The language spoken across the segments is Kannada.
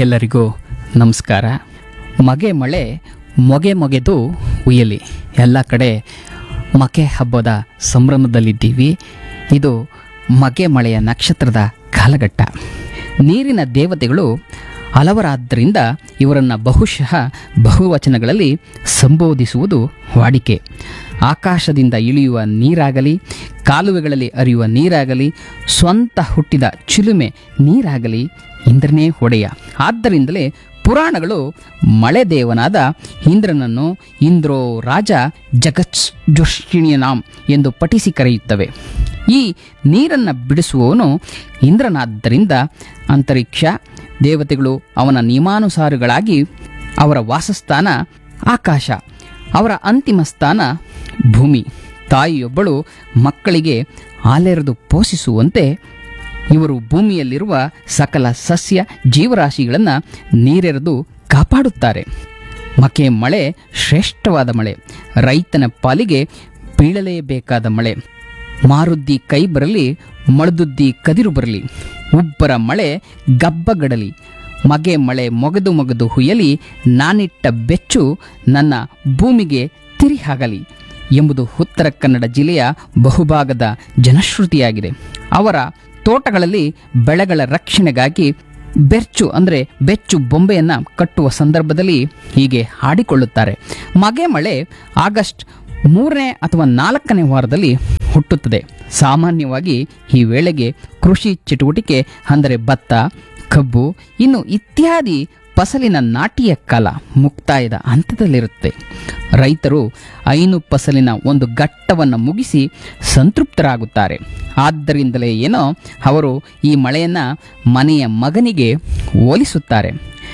ಎಲ್ಲರಿಗೂ ನಮಸ್ಕಾರ ಮಗೆ ಮಳೆ ಮೊಗೆ ಮೊಗೆದು ಉಯ್ಯಲಿ ಎಲ್ಲ ಕಡೆ ಮಕೆ ಹಬ್ಬದ ಸಂಭ್ರಮದಲ್ಲಿದ್ದೀವಿ ಇದು ಮಗೆ ಮಳೆಯ ನಕ್ಷತ್ರದ ಕಾಲಘಟ್ಟ ನೀರಿನ ದೇವತೆಗಳು ಹಲವರಾದ್ದರಿಂದ ಇವರನ್ನು ಬಹುಶಃ ಬಹುವಚನಗಳಲ್ಲಿ ಸಂಬೋಧಿಸುವುದು ವಾಡಿಕೆ ಆಕಾಶದಿಂದ ಇಳಿಯುವ ನೀರಾಗಲಿ ಕಾಲುವೆಗಳಲ್ಲಿ ಹರಿಯುವ ನೀರಾಗಲಿ ಸ್ವಂತ ಹುಟ್ಟಿದ ಚಿಲುಮೆ ನೀರಾಗಲಿ ಇಂದ್ರನೇ ಒಡೆಯ ಆದ್ದರಿಂದಲೇ ಪುರಾಣಗಳು ಮಳೆ ದೇವನಾದ ಇಂದ್ರನನ್ನು ಇಂದ್ರೋ ರಾಜ ಜಗತ್ಜೋಷಿಣಿಯನಾಂ ಎಂದು ಪಠಿಸಿ ಕರೆಯುತ್ತವೆ ಈ ನೀರನ್ನು ಬಿಡಿಸುವವನು ಇಂದ್ರನಾದ್ದರಿಂದ ಅಂತರಿಕ್ಷ ದೇವತೆಗಳು ಅವನ ನಿಯಮಾನುಸಾರಗಳಾಗಿ ಅವರ ವಾಸಸ್ಥಾನ ಆಕಾಶ ಅವರ ಅಂತಿಮ ಸ್ಥಾನ ಭೂಮಿ ತಾಯಿಯೊಬ್ಬಳು ಮಕ್ಕಳಿಗೆ ಹಾಲೆರೆದು ಪೋಷಿಸುವಂತೆ ಇವರು ಭೂಮಿಯಲ್ಲಿರುವ ಸಕಲ ಸಸ್ಯ ಜೀವರಾಶಿಗಳನ್ನು ನೀರೆರೆದು ಕಾಪಾಡುತ್ತಾರೆ ಮಕೆ ಮಳೆ ಶ್ರೇಷ್ಠವಾದ ಮಳೆ ರೈತನ ಪಾಲಿಗೆ ಬೀಳಲೇಬೇಕಾದ ಮಳೆ ಮಾರುದ್ದಿ ಕೈ ಬರಲಿ ಮಳದುದ್ದಿ ಕದಿರು ಬರಲಿ ಉಬ್ಬರ ಮಳೆ ಗಬ್ಬಗಡಲಿ ಮಗೆ ಮಳೆ ಮೊಗೆದು ಮೊಗೆದು ಹುಯ್ಯಲಿ ನಾನಿಟ್ಟ ಬೆಚ್ಚು ನನ್ನ ಭೂಮಿಗೆ ತಿರಿಹಾಗಲಿ ಎಂಬುದು ಉತ್ತರ ಕನ್ನಡ ಜಿಲ್ಲೆಯ ಬಹುಭಾಗದ ಜನಶ್ರುತಿಯಾಗಿದೆ ಅವರ ತೋಟಗಳಲ್ಲಿ ಬೆಳೆಗಳ ರಕ್ಷಣೆಗಾಗಿ ಬೆರ್ಚು ಅಂದರೆ ಬೆಚ್ಚು ಬೊಂಬೆಯನ್ನು ಕಟ್ಟುವ ಸಂದರ್ಭದಲ್ಲಿ ಹೀಗೆ ಹಾಡಿಕೊಳ್ಳುತ್ತಾರೆ ಮಗೆ ಮಳೆ ಆಗಸ್ಟ್ ಮೂರನೇ ಅಥವಾ ನಾಲ್ಕನೇ ವಾರದಲ್ಲಿ ಹುಟ್ಟುತ್ತದೆ ಸಾಮಾನ್ಯವಾಗಿ ಈ ವೇಳೆಗೆ ಕೃಷಿ ಚಟುವಟಿಕೆ ಅಂದರೆ ಭತ್ತ ಕಬ್ಬು ಇನ್ನು ಇತ್ಯಾದಿ ಫಸಲಿನ ನಾಟಿಯ ಕಾಲ ಮುಕ್ತಾಯದ ಹಂತದಲ್ಲಿರುತ್ತೆ ರೈತರು ಐನು ಫಸಲಿನ ಒಂದು ಘಟ್ಟವನ್ನು ಮುಗಿಸಿ ಸಂತೃಪ್ತರಾಗುತ್ತಾರೆ ಆದ್ದರಿಂದಲೇ ಏನೋ ಅವರು ಈ ಮಳೆಯನ್ನು ಮನೆಯ ಮಗನಿಗೆ ಹೋಲಿಸುತ್ತಾರೆ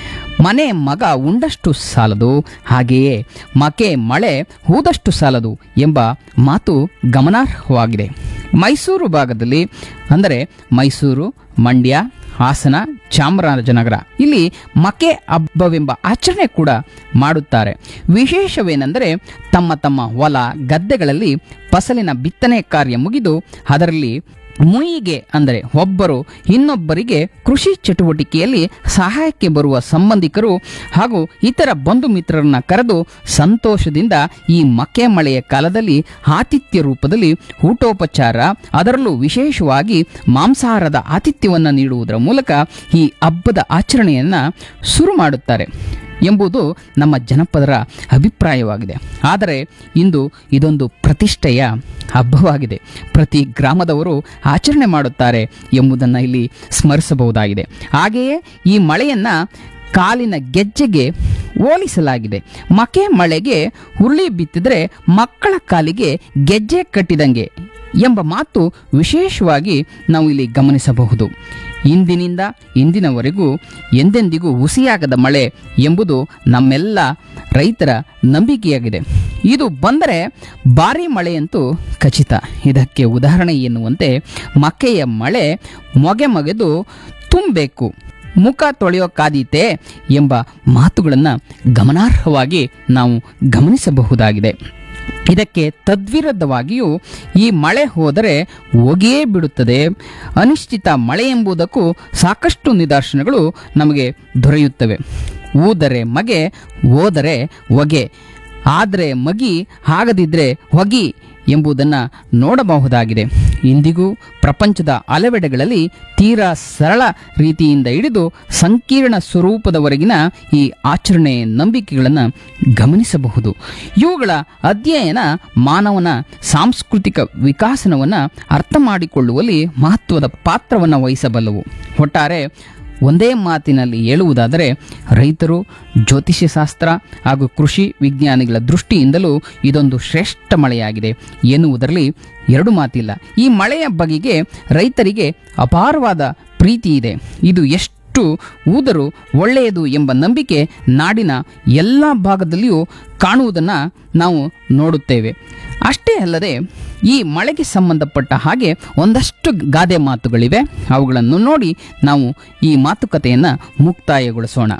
ಮನೆ ಮಗ ಉಂಡಷ್ಟು ಸಾಲದು ಹಾಗೆಯೇ ಮಕೆ ಮಳೆ ಹೂದಷ್ಟು ಸಾಲದು ಎಂಬ ಮಾತು ಗಮನಾರ್ಹವಾಗಿದೆ ಮೈಸೂರು ಭಾಗದಲ್ಲಿ ಅಂದರೆ ಮೈಸೂರು ಮಂಡ್ಯ ಹಾಸನ ಚಾಮರಾಜನಗರ ಇಲ್ಲಿ ಮಕೆ ಹಬ್ಬವೆಂಬ ಆಚರಣೆ ಕೂಡ ಮಾಡುತ್ತಾರೆ ವಿಶೇಷವೇನೆಂದರೆ ತಮ್ಮ ತಮ್ಮ ಹೊಲ ಗದ್ದೆಗಳಲ್ಲಿ ಫಸಲಿನ ಬಿತ್ತನೆ ಕಾರ್ಯ ಮುಗಿದು ಅದರಲ್ಲಿ ಮುಯಿಗೆ ಅಂದರೆ ಒಬ್ಬರು ಇನ್ನೊಬ್ಬರಿಗೆ ಕೃಷಿ ಚಟುವಟಿಕೆಯಲ್ಲಿ ಸಹಾಯಕ್ಕೆ ಬರುವ ಸಂಬಂಧಿಕರು ಹಾಗೂ ಇತರ ಬಂಧು ಮಿತ್ರರನ್ನ ಕರೆದು ಸಂತೋಷದಿಂದ ಈ ಮಕ್ಕೆ ಮಳೆಯ ಕಾಲದಲ್ಲಿ ಆತಿಥ್ಯ ರೂಪದಲ್ಲಿ ಊಟೋಪಚಾರ ಅದರಲ್ಲೂ ವಿಶೇಷವಾಗಿ ಮಾಂಸಾಹಾರದ ಆತಿಥ್ಯವನ್ನು ನೀಡುವುದರ ಮೂಲಕ ಈ ಹಬ್ಬದ ಆಚರಣೆಯನ್ನು ಶುರು ಮಾಡುತ್ತಾರೆ ಎಂಬುದು ನಮ್ಮ ಜನಪದರ ಅಭಿಪ್ರಾಯವಾಗಿದೆ ಆದರೆ ಇಂದು ಇದೊಂದು ಪ್ರತಿಷ್ಠೆಯ ಹಬ್ಬವಾಗಿದೆ ಪ್ರತಿ ಗ್ರಾಮದವರು ಆಚರಣೆ ಮಾಡುತ್ತಾರೆ ಎಂಬುದನ್ನು ಇಲ್ಲಿ ಸ್ಮರಿಸಬಹುದಾಗಿದೆ ಹಾಗೆಯೇ ಈ ಮಳೆಯನ್ನು ಕಾಲಿನ ಗೆಜ್ಜೆಗೆ ಹೋಲಿಸಲಾಗಿದೆ ಮಕೆ ಮಳೆಗೆ ಹುರುಳಿ ಬಿತ್ತಿದರೆ ಮಕ್ಕಳ ಕಾಲಿಗೆ ಗೆಜ್ಜೆ ಕಟ್ಟಿದಂಗೆ ಎಂಬ ಮಾತು ವಿಶೇಷವಾಗಿ ನಾವು ಇಲ್ಲಿ ಗಮನಿಸಬಹುದು ಇಂದಿನಿಂದ ಇಂದಿನವರೆಗೂ ಎಂದೆಂದಿಗೂ ಹುಸಿಯಾಗದ ಮಳೆ ಎಂಬುದು ನಮ್ಮೆಲ್ಲ ರೈತರ ನಂಬಿಕೆಯಾಗಿದೆ ಇದು ಬಂದರೆ ಭಾರಿ ಮಳೆಯಂತೂ ಖಚಿತ ಇದಕ್ಕೆ ಉದಾಹರಣೆ ಎನ್ನುವಂತೆ ಮಕ್ಕೆಯ ಮಳೆ ಮೊಗೆ ಮೊಗೆದು ತುಂಬಬೇಕು ಮುಖ ತೊಳೆಯೋಕ್ಕಾದೀತೆ ಎಂಬ ಮಾತುಗಳನ್ನು ಗಮನಾರ್ಹವಾಗಿ ನಾವು ಗಮನಿಸಬಹುದಾಗಿದೆ ಇದಕ್ಕೆ ತದ್ವಿರುದ್ಧವಾಗಿಯೂ ಈ ಮಳೆ ಹೋದರೆ ಹೋಗಿಯೇ ಬಿಡುತ್ತದೆ ಅನಿಶ್ಚಿತ ಮಳೆ ಎಂಬುದಕ್ಕೂ ಸಾಕಷ್ಟು ನಿದರ್ಶನಗಳು ನಮಗೆ ದೊರೆಯುತ್ತವೆ ಊದರೆ ಮಗೆ ಹೋದರೆ ಹೊಗೆ ಆದರೆ ಮಗಿ ಆಗದಿದ್ದರೆ ಹೊಗಿ ಎಂಬುದನ್ನು ನೋಡಬಹುದಾಗಿದೆ ಇಂದಿಗೂ ಪ್ರಪಂಚದ ಹಲವೆಡೆಗಳಲ್ಲಿ ತೀರಾ ಸರಳ ರೀತಿಯಿಂದ ಹಿಡಿದು ಸಂಕೀರ್ಣ ಸ್ವರೂಪದವರೆಗಿನ ಈ ಆಚರಣೆ ನಂಬಿಕೆಗಳನ್ನು ಗಮನಿಸಬಹುದು ಇವುಗಳ ಅಧ್ಯಯನ ಮಾನವನ ಸಾಂಸ್ಕೃತಿಕ ವಿಕಾಸನವನ್ನು ಅರ್ಥ ಮಾಡಿಕೊಳ್ಳುವಲ್ಲಿ ಮಹತ್ವದ ಪಾತ್ರವನ್ನು ವಹಿಸಬಲ್ಲವು ಒಟ್ಟಾರೆ ಒಂದೇ ಮಾತಿನಲ್ಲಿ ಹೇಳುವುದಾದರೆ ರೈತರು ಜ್ಯೋತಿಷ್ಯ ಶಾಸ್ತ್ರ ಹಾಗೂ ಕೃಷಿ ವಿಜ್ಞಾನಿಗಳ ದೃಷ್ಟಿಯಿಂದಲೂ ಇದೊಂದು ಶ್ರೇಷ್ಠ ಮಳೆಯಾಗಿದೆ ಎನ್ನುವುದರಲ್ಲಿ ಎರಡು ಮಾತಿಲ್ಲ ಈ ಮಳೆಯ ಬಗೆಗೆ ರೈತರಿಗೆ ಅಪಾರವಾದ ಪ್ರೀತಿ ಇದೆ ಇದು ಎಷ್ಟು ಊದರೂ ಒಳ್ಳೆಯದು ಎಂಬ ನಂಬಿಕೆ ನಾಡಿನ ಎಲ್ಲ ಭಾಗದಲ್ಲಿಯೂ ಕಾಣುವುದನ್ನು ನಾವು ನೋಡುತ್ತೇವೆ ಅಷ್ಟೇ ಅಲ್ಲದೆ ಈ ಮಳೆಗೆ ಸಂಬಂಧಪಟ್ಟ ಹಾಗೆ ಒಂದಷ್ಟು ಗಾದೆ ಮಾತುಗಳಿವೆ ಅವುಗಳನ್ನು ನೋಡಿ ನಾವು ಈ ಮಾತುಕತೆಯನ್ನು ಮುಕ್ತಾಯಗೊಳಿಸೋಣ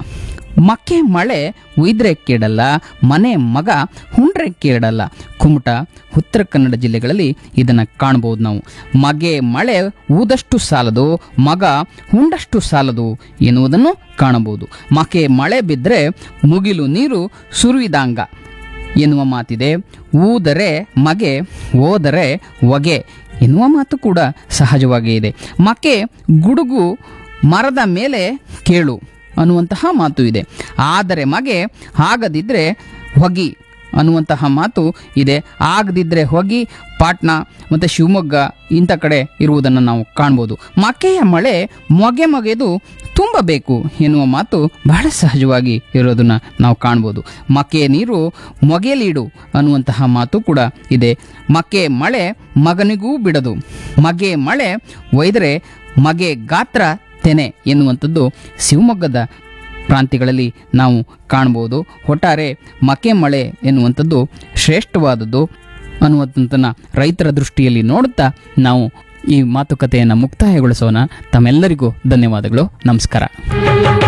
ಮಕ್ಕೆ ಮಳೆ ಉಯ್ದ್ರೆ ಕೇಳಲ್ಲ ಮನೆ ಮಗ ಹುಂಡ್ರೆ ಕೇಳಲ್ಲ ಕುಮಟ ಉತ್ತರ ಕನ್ನಡ ಜಿಲ್ಲೆಗಳಲ್ಲಿ ಇದನ್ನು ಕಾಣ್ಬೋದು ನಾವು ಮಗೆ ಮಳೆ ಊದಷ್ಟು ಸಾಲದು ಮಗ ಹುಂಡಷ್ಟು ಸಾಲದು ಎನ್ನುವುದನ್ನು ಕಾಣಬಹುದು ಮಕೆ ಮಳೆ ಬಿದ್ದರೆ ಮುಗಿಲು ನೀರು ಸುರಿದಂಗ ಎನ್ನುವ ಮಾತಿದೆ ಊದರೆ ಮಗೆ ಓದರೆ ಹೊಗೆ ಎನ್ನುವ ಮಾತು ಕೂಡ ಸಹಜವಾಗೇ ಇದೆ ಮಕ್ಕೆ ಗುಡುಗು ಮರದ ಮೇಲೆ ಕೇಳು ಅನ್ನುವಂತಹ ಮಾತು ಇದೆ ಆದರೆ ಮಗೆ ಆಗದಿದ್ದರೆ ಹೊಗಿ ಅನ್ನುವಂತಹ ಮಾತು ಇದೆ ಆಗದಿದ್ದರೆ ಹೊಗಿ ಪಾಟ್ನಾ ಮತ್ತು ಶಿವಮೊಗ್ಗ ಇಂಥ ಕಡೆ ಇರುವುದನ್ನು ನಾವು ಕಾಣ್ಬೋದು ಮಕೆಯ ಮಳೆ ಮೊಗೆ ಮೊಗೆದು ತುಂಬಬೇಕು ಎನ್ನುವ ಮಾತು ಬಹಳ ಸಹಜವಾಗಿ ಇರೋದನ್ನು ನಾವು ಕಾಣ್ಬೋದು ಮಕ್ಕೆ ನೀರು ಮೊಗೆಲೀಡು ಅನ್ನುವಂತಹ ಮಾತು ಕೂಡ ಇದೆ ಮಕ್ಕೆ ಮಳೆ ಮಗನಿಗೂ ಬಿಡದು ಮಗೆ ಮಳೆ ಒಯ್ದರೆ ಮಗೆ ಗಾತ್ರ ತೆನೆ ಎನ್ನುವಂಥದ್ದು ಶಿವಮೊಗ್ಗದ ಪ್ರಾಂತ್ಯಗಳಲ್ಲಿ ನಾವು ಕಾಣ್ಬೋದು ಒಟ್ಟಾರೆ ಮಕೆ ಮಳೆ ಎನ್ನುವಂಥದ್ದು ಶ್ರೇಷ್ಠವಾದದ್ದು ಅನ್ನುವಂಥದ್ದನ್ನು ರೈತರ ದೃಷ್ಟಿಯಲ್ಲಿ ನೋಡುತ್ತಾ ನಾವು ಈ ಮಾತುಕತೆಯನ್ನು ಮುಕ್ತಾಯಗೊಳಿಸೋಣ ತಮ್ಮೆಲ್ಲರಿಗೂ ಧನ್ಯವಾದಗಳು ನಮಸ್ಕಾರ